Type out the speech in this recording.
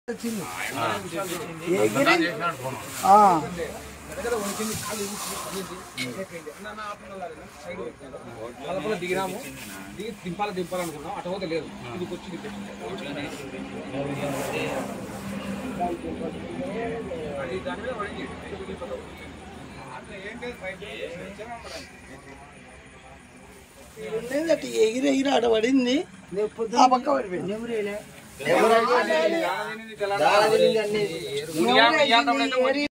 ఎగిరి ఆ, పదకొండు దిగినాము దిగి దింపాలి దింపాలనుకున్నాం అటు పోతే లేదు ఇది వచ్చి అది దాని మీద పడింది ఉండేది అటు ఎగిరి ఎగిరి ఆడ పడింది ఆ పక్క పడిపోయింది తెల్లారి